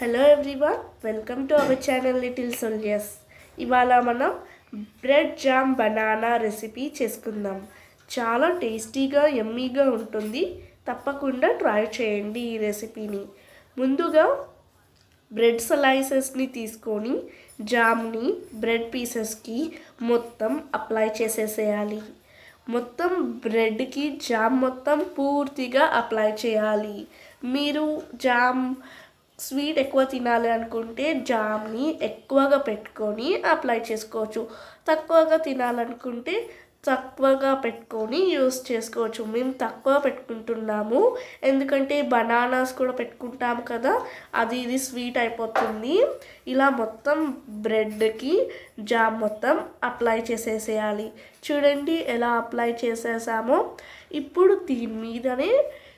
hello everyone welcome to our channel little soldiers ఇవాళ మనం bread jam banana recipe చేసుకుందాం చాలా టేస్టీగా యమ్మీగా ఉంటుంది తప్పకుండా ట్రై చేయండి ఈ రెసిపీని ముందుగా బ్రెడ్ స్లైసెస్ని తీసుకొని జామ్ని బ్రెడ్ పీసెస్కి మొత్తం అప్లై చేసేసేయాలి మొత్తం బ్రెడ్కి జామ్ మొత్తం పూర్తిగా అప్లై చేయాలి మీరు జామ్ స్వీట్ ఎక్కువ తినాలి అనుకుంటే జామ్ని ఎక్కువగా పెట్టుకొని అప్లై చేసుకోవచ్చు తక్కువగా తినాలనుకుంటే తక్కువగా పెట్టుకొని యూస్ చేసుకోవచ్చు మేము తక్కువ పెట్టుకుంటున్నాము ఎందుకంటే బనానాస్ కూడా పెట్టుకుంటాము కదా అది ఇది స్వీట్ అయిపోతుంది ఇలా మొత్తం బ్రెడ్కి జామ్ మొత్తం అప్లై చేసేసేయాలి చూడండి ఎలా అప్లై చేసేసామో ఇప్పుడు దీని మీదనే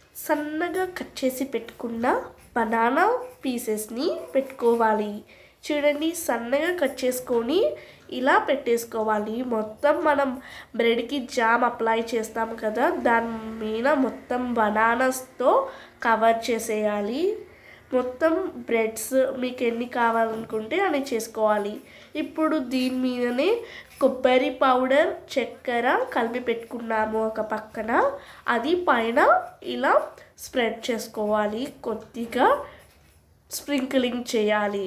సన్నగా కట్ చేసి పెట్టుకున్న బనానా పీసెస్ని పెట్టుకోవాలి చూడండి సన్నగా కట్ చేసుకొని ఇలా పెట్టేసుకోవాలి మొత్తం మనం బ్రెడ్కి జామ్ అప్లై చేస్తాం కదా దాని మీద మొత్తం బనానాస్తో కవర్ చేసేయాలి మొత్తం బ్రెడ్స్ మీకు ఎన్ని కావాలనుకుంటే అని చేసుకోవాలి ఇప్పుడు దీని మీదనే కొబ్బరి పౌడర్ చక్కెర కలిపి పెట్టుకున్నాము ఒక పక్కన అది పైన ఇలా స్ప్రెడ్ చేసుకోవాలి కొద్దిగా స్ప్రింక్లింగ్ చేయాలి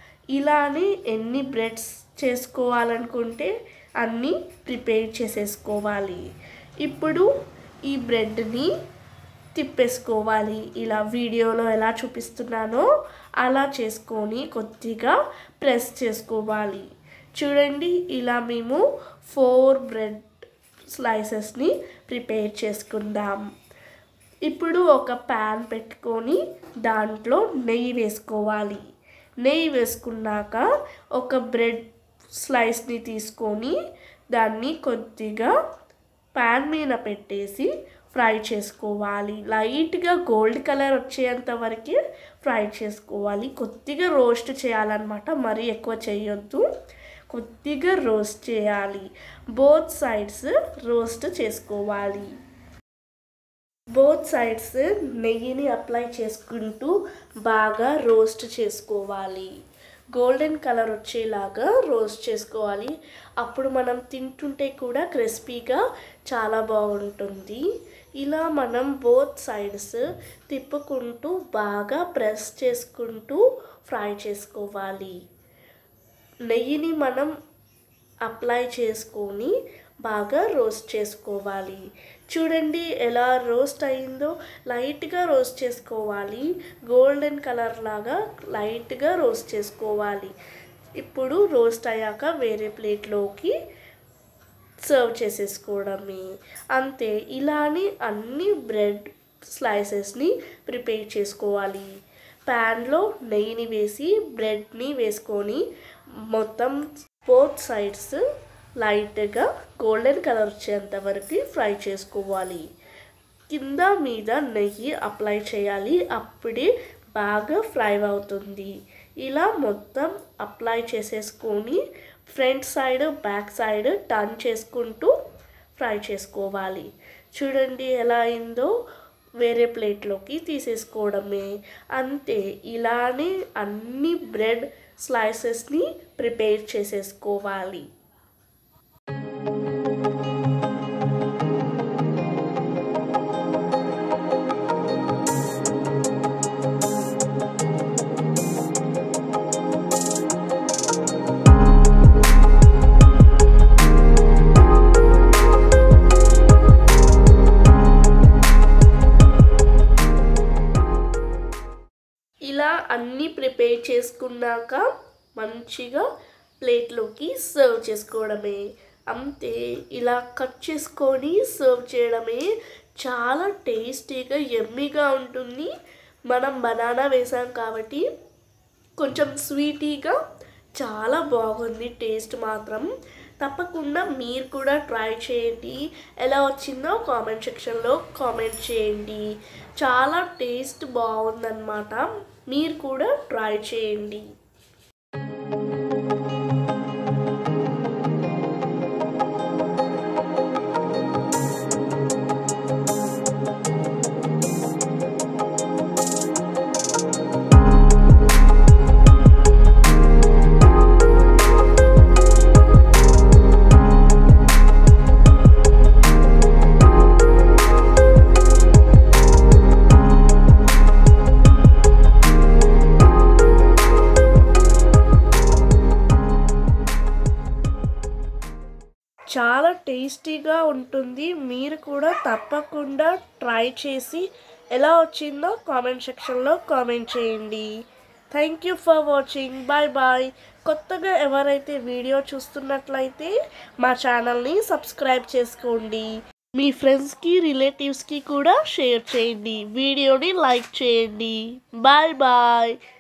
ఇలానే ఎన్ని బ్రెడ్స్ చేసుకోవాలనుకుంటే అన్నీ ప్రిపేర్ చేసేసుకోవాలి ఇప్పుడు ఈ బ్రెడ్ని తిప్పేసుకోవాలి ఇలా వీడియోలో ఎలా చూపిస్తున్నానో అలా చేసుకొని కొద్దిగా ప్రెస్ చేసుకోవాలి చూడండి ఇలా మేము ఫోర్ బ్రెడ్ స్లైసెస్ని ప్రిపేర్ చేసుకుందాం ఇప్పుడు ఒక ప్యాన్ పెట్టుకొని దాంట్లో నెయ్యి వేసుకోవాలి నెయ్యి వేసుకున్నాక ఒక బ్రెడ్ స్లైస్ని తీసుకొని దాన్ని కొద్దిగా ప్యాన్ మీద పెట్టేసి ఫ్రై చేసుకోవాలి లైట్గా గోల్డ్ కలర్ వచ్చేంత వరకు ఫ్రై చేసుకోవాలి కొద్దిగా రోస్ట్ చేయాలన్నమాట మరీ ఎక్కువ చేయొద్దు కొద్దిగా రోస్ట్ చేయాలి బోత్ సైడ్స్ రోస్ట్ చేసుకోవాలి బోత్ సైడ్స్ నెయ్యిని అప్లై చేసుకుంటూ బాగా రోస్ట్ చేసుకోవాలి గోల్డెన్ కలర్ వచ్చేలాగా రోస్ట్ చేసుకోవాలి అప్పుడు మనం తింటుంటే కూడా క్రిస్పీగా చాలా బాగుంటుంది ఇలా మనం బోత్ సైడ్స్ తిప్పుకుంటూ బాగా ప్రెస్ చేసుకుంటూ ఫ్రై చేసుకోవాలి నెయ్యిని మనం అప్లై చేసుకొని బాగా రోస్ట్ చేసుకోవాలి చూడండి ఎలా రోస్ట్ అయిందో లైట్గా రోస్ట్ చేసుకోవాలి గోల్డెన్ కలర్ లాగా లైట్గా రోస్ట్ చేసుకోవాలి ఇప్పుడు రోస్ట్ అయ్యాక వేరే ప్లేట్లోకి సర్వ్ చేసేసుకోవడమే అంతే ఇలానే అన్ని బ్రెడ్ స్లైసెస్ని ప్రిపేర్ చేసుకోవాలి ప్యాన్లో నెయ్యిని వేసి బ్రెడ్ని వేసుకొని మొత్తం బోత్ సైడ్స్ లైట్గా గోల్డెన్ కలర్ వచ్చేంత వరకు ఫ్రై చేసుకోవాలి కింద మీద నెయ్యి అప్లై చేయాలి అప్పుడే బాగా ఫ్రై అవుతుంది ఇలా మొత్తం అప్లై చేసేసుకొని front side back side turn చేసుకుంటూ ఫ్రై చేసుకోవాలి చూడండి ఎలా అయిందో వేరే ప్లేట్లోకి తీసేసుకోవడమే అంతే ఇలానే అన్ని బ్రెడ్ స్లైసెస్ని ప్రిపేర్ చేసేసుకోవాలి ఇలా అన్నీ ప్రిపేర్ చేసుకున్నాక మంచిగా ప్లేట్లోకి సర్వ్ చేసుకోవడమే అంతే ఇలా కట్ చేసుకొని సర్వ్ చేయడమే చాలా టేస్టీగా ఎమ్మీగా ఉంటుంది మనం బనానా వేసాం కాబట్టి కొంచెం స్వీటీగా చాలా బాగుంది టేస్ట్ మాత్రం తప్పకుండా మీరు కూడా ట్రై చేయండి ఎలా వచ్చిందో కామెంట్ సెక్షన్లో కామెంట్ చేయండి చాలా టేస్ట్ బాగుందన్నమాట మీరు కూడా ట్రై చేయండి టేస్టీగా ఉంటుంది మీరు కూడా తప్పకుండా ట్రై చేసి ఎలా వచ్చిందో కామెంట్ సెక్షన్లో కామెంట్ చేయండి thank you for watching bye bye కొత్తగా ఎవరైతే వీడియో చూస్తున్నట్లయితే మా ఛానల్ని సబ్స్క్రైబ్ చేసుకోండి మీ ఫ్రెండ్స్కి రిలేటివ్స్కి కూడా షేర్ చేయండి వీడియోని లైక్ చేయండి బాయ్ బాయ్